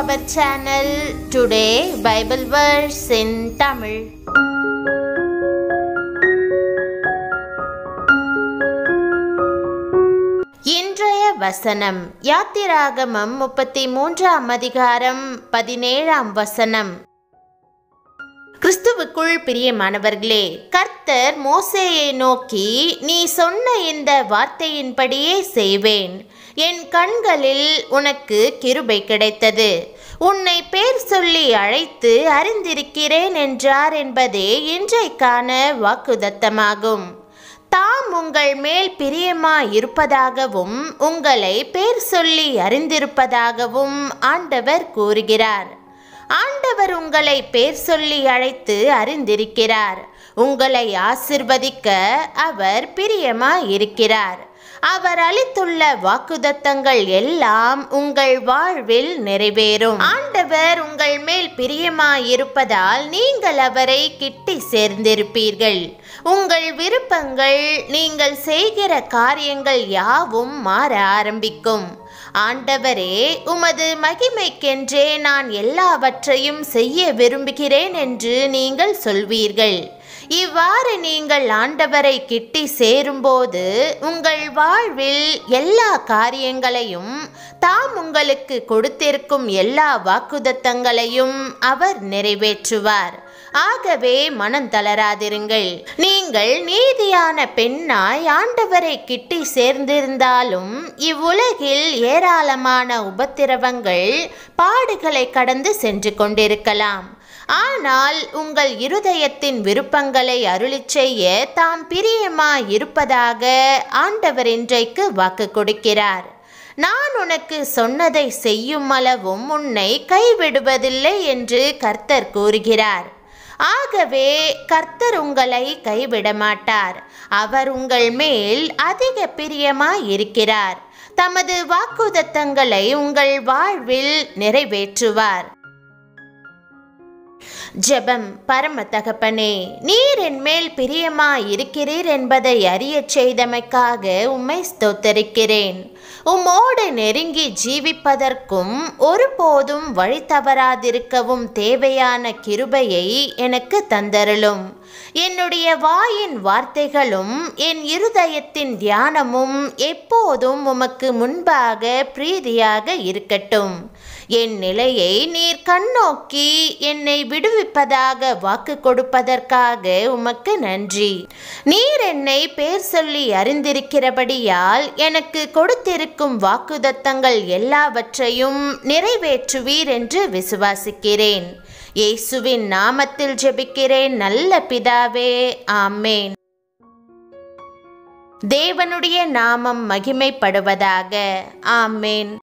our channel. Today, Bible verse in Tamil. இன்றைய வசனம் யாத்திராகமம் முப்பத்தி மூன்றாம் அதிகாரம் பதினேழாம் வசனம் கிறிஸ்துவுக்குள் பிரியமானவர்களே கர்த்தர் மோசேயை நோக்கி நீ சொன்ன இந்த வார்த்தையின்படியே செய்வேன் என் கண்களில் உனக்கு கிருபை கிடைத்தது உன்னை பேர் சொல்லி அழைத்து அறிந்திருக்கிறேன் என்றார் என்பதே இன்றைக்கான வாக்குதத்தமாகும் தாம் உங்கள் மேல் பிரியமாய் இருப்பதாகவும் உங்களை பேர் சொல்லி அறிந்திருப்பதாகவும் ஆண்டவர் கூறுகிறார் ஆண்டவர் உங்களை பேர் சொல்லி அழைத்து அறிந்திருக்கிறார் உங்களை ஆசிர்வதிக்க அவர் பிரியமாய் இருக்கிறார் அவர் அளித்துள்ள வாக்குதத்தங்கள் எல்லாம் உங்கள் வாழ்வில் நிறைவேறும் ஆண்டவர் உங்கள் மேல் பிரியமாய் இருப்பதால் நீங்கள் அவரை கிட்டி சேர்ந்திருப்பீர்கள் உங்கள் விருப்பங்கள் நீங்கள் செய்கிற காரியங்கள் யாவும் மாற ஆரம்பிக்கும் ஆண்டவரே உமது மகிமைக்கென்றே நான் எல்லாவற்றையும் செய்ய விரும்புகிறேன் என்று நீங்கள் சொல்வீர்கள் இவ்வாறு நீங்கள் ஆண்டவரை கிட்டி சேரும்போது உங்கள் வாழ்வில் எல்லா காரியங்களையும் தாம் உங்களுக்கு கொடுத்திருக்கும் எல்லா வாக்குதத்தங்களையும் அவர் நிறைவேற்றுவார் ஆகவே மனம் தளராதிருங்கள் நீங்கள் நீதியான பெண்ணாய் ஆண்டவரை கிட்டி சேர்ந்திருந்தாலும் இவ்வுலகில் ஏராளமான உபத்திரவங்கள் பாடுகளை கடந்து சென்று கொண்டிருக்கலாம் ஆனால் உங்கள் இருதயத்தின் விருப்பங்களை அருளிச் செய்ய தாம் பிரியமாய் இருப்பதாக ஆண்டவர் இன்றைக்கு வாக்கு கொடுக்கிறார் நான் உனக்கு சொன்னதை செய்யும் அளவும் உன்னை கைவிடுவதில்லை என்று கர்த்தர் கூறுகிறார் ஆகவே கர்த்தர் உங்களை கைவிட மாட்டார் அவர் உங்கள் மேல் அதிக பிரியமாய் இருக்கிறார் தமது வாக்குதத்தங்களை உங்கள் வாழ்வில் நிறைவேற்றுவார் ஜெபம் பரம தகப்பனே நீர் என் மேல் பிரியமாய் இருக்கிறீர் என்பதை அறியச் செய்தமைக்காக உம்மை ஸ்தோத்தரிக்கிறேன் உம்மோடு நெருங்கி ஜீவிப்பதற்கும் ஒருபோதும் வழி தவறாதிருக்கவும் தேவையான கிருபையை எனக்கு தந்தருளும் என்னுடைய வாயின் வார்த்தைகளும் என் இருதயத்தின் தியானமும் எப்போதும் உமக்கு முன்பாக பிரீதியாக இருக்கட்டும் என் நிலையை நீர் கண்ணோக்கி என்னை விடுவிப்பதாக வாக்கு கொடுப்பதற்காக உமக்கு நன்றி நீர் என்னை பேர் சொல்லி அறிந்திருக்கிறபடியால் எனக்கு கொடுத்திருக்கும் வாக்குதத்தங்கள் எல்லாவற்றையும் நிறைவேற்றுவீர் என்று விசுவாசிக்கிறேன் இயேசுவின் நாமத்தில் ஜெபிக்கிறேன் நல்ல பிதாவே ஆமேன் தேவனுடைய நாமம் மகிமைப்படுவதாக ஆமேன்